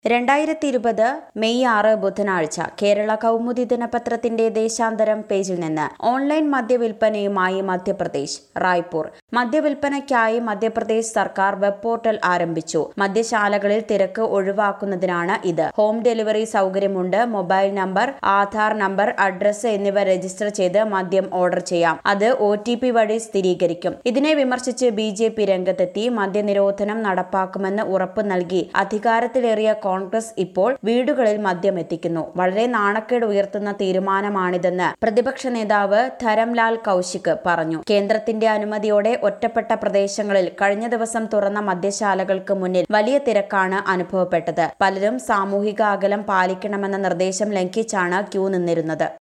രണ്ടായിരത്തി ഇരുപത് മെയ് ആറ് ബുധനാഴ്ച കേരള കൗമുദി ദിനപത്രത്തിന്റെ ദേശാന്തരം പേജിൽ നിന്ന് ഓൺലൈൻ മദ്യവിൽപ്പനയുമായി മധ്യപ്രദേശ് റായ്പൂർ മദ്യവിൽപ്പനയ്ക്കായി മധ്യപ്രദേശ് സർക്കാർ വെബ് പോർട്ടൽ ആരംഭിച്ചു മദ്യശാലകളിൽ തിരക്ക് ഒഴിവാക്കുന്നതിനാണ് ഇത് ഹോം ഡെലിവറി സൗകര്യമുണ്ട് mobile number Aadhaar number address എന്നിവ രജിസ്റ്റർ ചെയ്ത് മദ്യം ഓർഡർ ചെയ്യാം അത് ഒ ടി പി വഴി സ്ഥിരീകരിക്കും ഇതിനെ വിമർശിച്ച് ബി ജെ പി രംഗത്തെത്തി മദ്യനിരോധനം നടപ്പാക്കുമെന്ന് ഉറപ്പു നൽകി അധികാരത്തിലേറിയ കോൺഗ്രസ് ഇപ്പോൾ വീടുകളിൽ മദ്യം എത്തിക്കുന്നു വളരെ നാണക്കേട് ഉയർത്തുന്ന തീരുമാനമാണിതെന്ന് പ്രതിപക്ഷ നേതാവ് ധരംലാൽ കൌശിക് പറഞ്ഞു കേന്ദ്രത്തിന്റെ അനുമതിയോടെ ഒറ്റപ്പെട്ട പ്രദേശങ്ങളിൽ കഴിഞ്ഞ ദിവസം തുറന്ന മദ്യശാലകൾക്ക് മുന്നിൽ വലിയ തിരക്കാണ് അനുഭവപ്പെട്ടത് പലരും സാമൂഹിക അകലം പാലിക്കണമെന്ന നിർദ്ദേശം ലംഘിച്ചാണ് ക്യൂ നിന്നിരുന്നത്